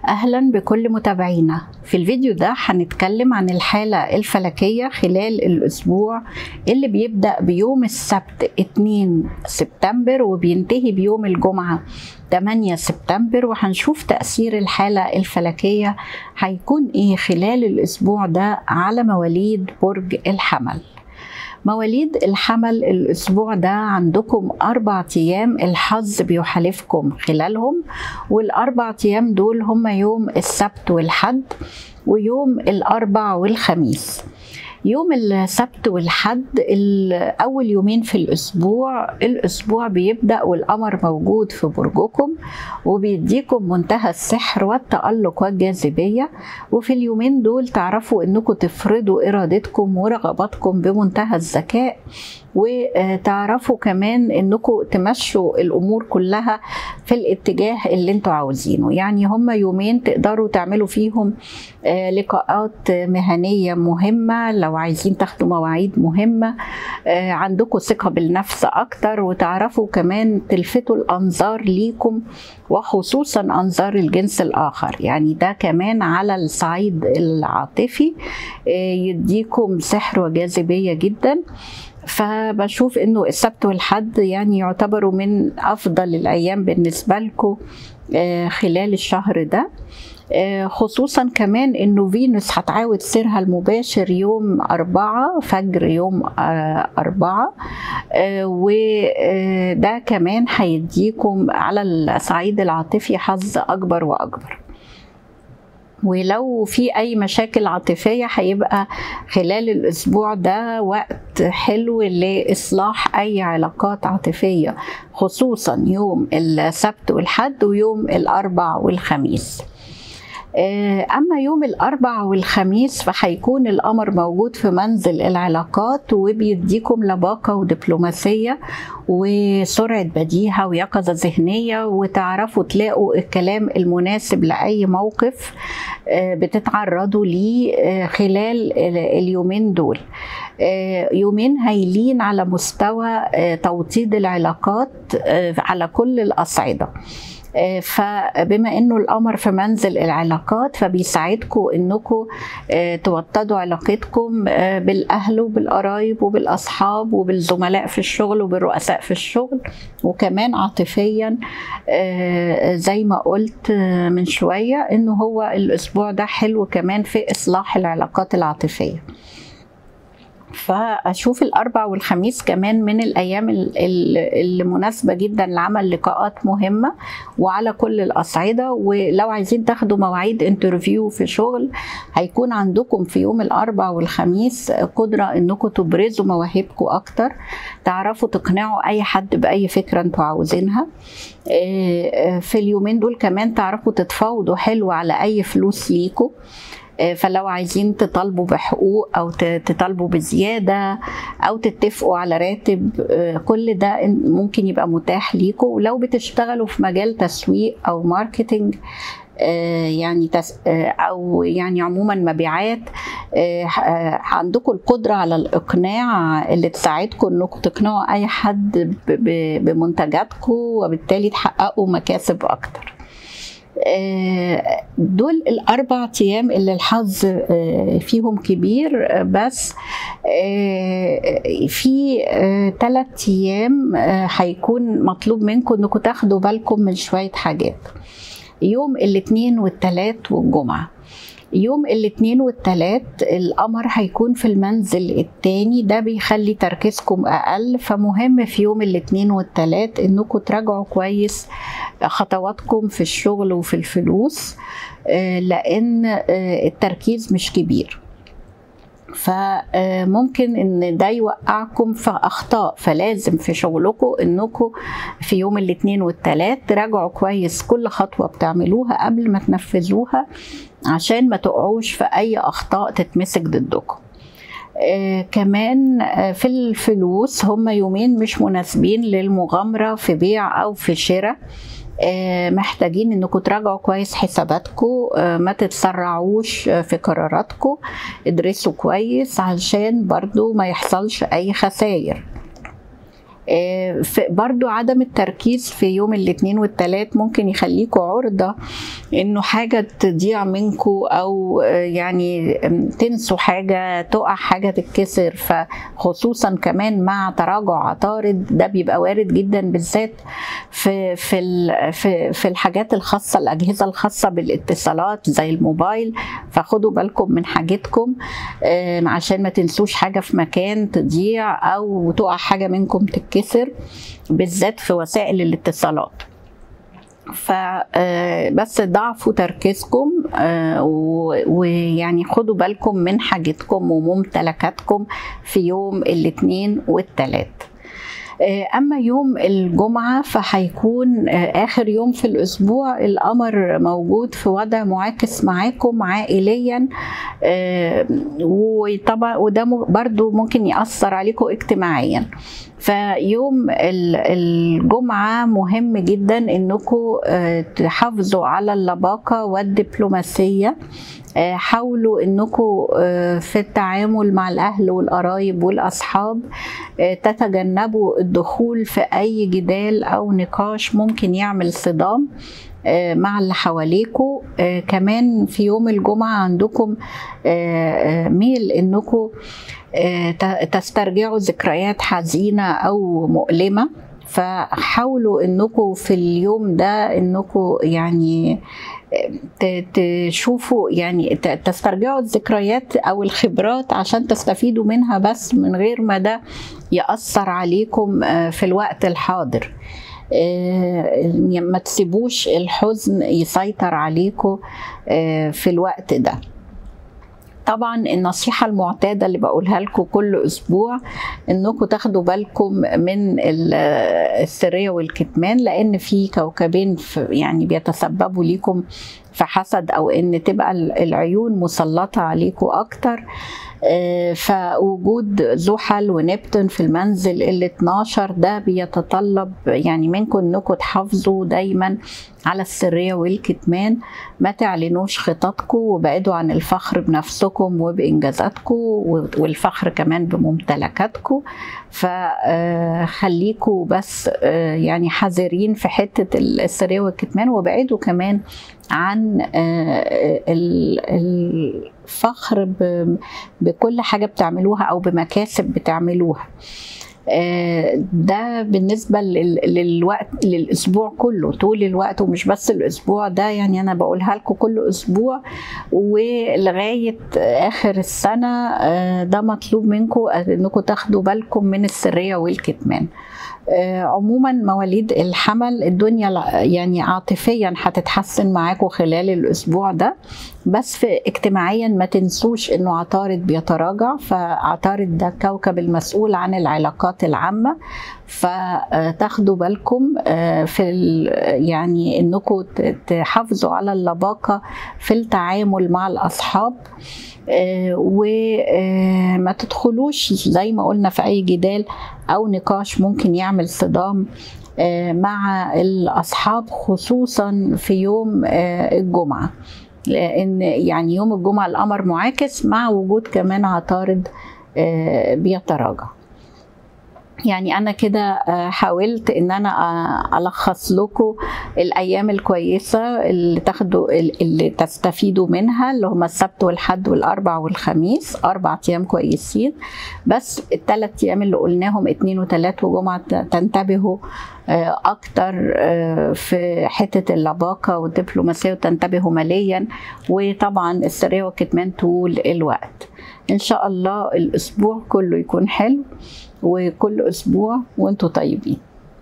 أهلا بكل متابعينا في الفيديو ده هنتكلم عن الحالة الفلكية خلال الأسبوع اللي بيبدأ بيوم السبت 2 سبتمبر وبينتهي بيوم الجمعة 8 سبتمبر وهنشوف تأثير الحالة الفلكية هيكون إيه خلال الأسبوع ده على مواليد برج الحمل مواليد الحمل الأسبوع ده عندكم أربع أيام الحظ بيحالفكم خلالهم والأربع أيام دول هم يوم السبت والحد ويوم الأربع والخميس يوم السبت والحد أول يومين في الأسبوع الأسبوع بيبدأ والقمر موجود في برجكم وبيديكم منتهى السحر والتألق والجاذبية وفي اليومين دول تعرفوا أنكم تفرضوا إرادتكم ورغباتكم بمنتهى الذكاء وتعرفوا كمان انكم تمشوا الامور كلها في الاتجاه اللي انتوا عاوزينه يعني هم يومين تقدروا تعملوا فيهم لقاءات مهنيه مهمه لو عايزين تاخدوا مواعيد مهمه عندكم ثقه بالنفس اكتر وتعرفوا كمان تلفتوا الانظار ليكم وخصوصا انظار الجنس الاخر يعني ده كمان على الصعيد العاطفي يديكم سحر وجاذبيه جدا فبشوف انه السبت والحد يعني يعتبروا من افضل الايام بالنسبه لكم خلال الشهر ده خصوصا كمان انه فينوس هتعاود سيرها المباشر يوم أربعة فجر يوم أربعة وده كمان هيديكم على الصعيد العاطفي حظ أكبر وأكبر ولو في اي مشاكل عاطفيه هيبقى خلال الاسبوع ده وقت حلو لاصلاح اي علاقات عاطفيه خصوصا يوم السبت والحد ويوم الاربع والخميس أما يوم الأربع والخميس فهيكون القمر موجود في منزل العلاقات وبيديكم لباقة ودبلوماسية وسرعة بديهة ويقظة ذهنية وتعرفوا تلاقوا الكلام المناسب لأي موقف بتتعرضوا ليه خلال اليومين دول يومين هايلين على مستوى توطيد العلاقات على كل الأصعدة فبما انه القمر في منزل العلاقات فبيساعدكم انكم توطدوا علاقتكم بالاهل وبالقرايب وبالاصحاب وبالزملاء في الشغل وبالرؤساء في الشغل وكمان عاطفيا زي ما قلت من شويه انه هو الاسبوع ده حلو كمان في اصلاح العلاقات العاطفيه فاشوف الاربع والخميس كمان من الايام اللي مناسبه جدا لعمل لقاءات مهمه وعلى كل الاصعده ولو عايزين تاخدوا مواعيد انترفيو في شغل هيكون عندكم في يوم الاربع والخميس قدره انكم تبرزوا مواهبكم اكتر تعرفوا تقنعوا اي حد باي فكره انتوا عاوزينها في اليومين دول كمان تعرفوا تتفاوضوا حلو على اي فلوس ليكم فلو عايزين تطالبوا بحقوق او تطالبوا بزياده او تتفقوا على راتب كل ده ممكن يبقى متاح ليكم ولو بتشتغلوا في مجال تسويق او ماركتينج يعني تس او يعني عموما مبيعات عندكم القدره على الاقناع اللي تساعدكم انكم تقنعوا اي حد بمنتجاتكم وبالتالي تحققوا مكاسب اكتر دول الأربع أيام اللي الحظ فيهم كبير بس في ثلاث أيام هيكون مطلوب منكم إنكم تاخدوا بالكم من شوية حاجات يوم الاثنين والثلاث والجمعة يوم الاثنين والثلاث القمر هيكون في المنزل الثاني ده بيخلي تركيزكم اقل فمهم في يوم الاثنين والثلاث انكم تراجعوا كويس خطواتكم في الشغل وفي الفلوس لان التركيز مش كبير فممكن ان ده يوقعكم في اخطاء فلازم في شغلكم انكم في يوم الاثنين والثلاث تراجعوا كويس كل خطوه بتعملوها قبل ما تنفذوها عشان ما تقعوش في اي اخطاء تتمسك ضدكم آه كمان آه في الفلوس هم يومين مش مناسبين للمغامرة في بيع أو في شراء آه محتاجين انكم تراجعوا كويس حساباتكم ما تتسرعوش في قراراتكم ادرسوا كويس علشان برضو ما يحصلش اي خسائر آه، في- برضو عدم التركيز في يوم الاثنين والثلاث ممكن يخليكوا عرضة انه حاجة تضيع منكوا او آه، يعني آم، تنسوا حاجة تقع حاجة تتكسر فخصوصا كمان مع تراجع عطارد ده بيبقى وارد جدا بالذات في في ال- في في الحاجات الخاصة الأجهزة الخاصة بالاتصالات زي الموبايل فخدوا بالكم من حاجتكم آم، عشان ما تنسوش حاجة في مكان تضيع أو تقع حاجة منكم تتكسر بالذات في وسائل الاتصالات فبس ضعفوا تركيزكم آه، و- ويعني خدوا بالكم من حاجتكم وممتلكاتكم في يوم الاثنين والثلاث آه، أما يوم الجمعة فهيكون آه، آخر يوم في الأسبوع القمر موجود في وضع معاكس معاكم عائليا آه، وطبعا وده م- برضو ممكن يأثر عليكم اجتماعيا فيوم ال- الجمعة مهم جدا انكم آه، تحافظوا على اللباقة والدبلوماسية آه، حاولوا انكم آه، في التعامل مع الاهل والقرايب والاصحاب آه، تتجنبوا الدخول في اي جدال او نقاش ممكن يعمل صدام آه، مع اللي حواليكوا آه، كمان في يوم الجمعة عندكم آه، آه، ميل انكم آه، ت- تسترجعوا ذكريات حزينة او مؤلمة فحاولوا انكم في اليوم ده انكم يعني ت- تشوفوا يعني ت- تسترجعوا الذكريات او الخبرات عشان تستفيدوا منها بس من غير ما ده يأثر عليكم آه، في الوقت الحاضر آه، ما تسيبوش الحزن يسيطر عليكم آه، في الوقت ده طبعا النصيحة المعتادة اللي بقولها لكم كل أسبوع إنكم تاخدوا بالكم من ال- السرية والكتمان لأن في كوكبين في يعني بيتسببوا ليكم في حسد أو إن تبقى ال- العيون مسلطة عليكم أكتر آه، فوجود زحل ونبتون في المنزل ال 12 ده بيتطلب يعني منكم انكم تحافظوا دايما على السريه والكتمان ما تعلنوش خططكم وابعدوا عن الفخر بنفسكم وبانجازاتكم والفخر كمان بممتلكاتكم فخليكم بس آه، يعني حذرين في حته السريه والكتمان وابعدوا كمان عن آه، ال- الفخر ب- بكل حاجه بتعملوها او بمكاسب بتعملوها آه، ده بالنسبة لل- للوقت للأسبوع كله طول الوقت ومش بس الأسبوع ده يعني أنا بقولها لكم كل أسبوع ولغاية آخر السنة آه، ده مطلوب منكم أنكم تاخدوا بالكم من السرية والكتمان آه، عموما مواليد الحمل الدنيا لا- يعني عاطفيا هتتحسن معاكم خلال الاسبوع ده بس في اجتماعيا ما تنسوش انه عطارد بيتراجع فعطارد ده كوكب المسؤول عن العلاقات العامه فتاخدوا بالكم آه، في ال- يعني انكم ت- تحافظوا على اللباقه في التعامل مع الاصحاب وما تدخلوش زي ما قلنا في اي جدال او نقاش ممكن يعمل صدام آه، مع الاصحاب خصوصا في يوم آه، الجمعه لان يعني يوم الجمعه القمر معاكس مع وجود كمان عطارد آه، بيتراجع يعني انا كده آه، حاولت ان انا آه، الخص لكم الايام الكويسه اللي تاخدوا اللي تستفيدوا منها اللي هم السبت والحد والاربع والخميس اربع ايام كويسين بس الثلاث ايام اللي قلناهم اتنين وتلات وجمعه تنتبهوا آه، اكتر آه، في حته اللباقه والدبلوماسيه وتنتبهوا ماليا وطبعا السريه والكتمان طول الوقت ان شاء الله الاسبوع كله يكون حلو وكل اسبوع وانتم طيبين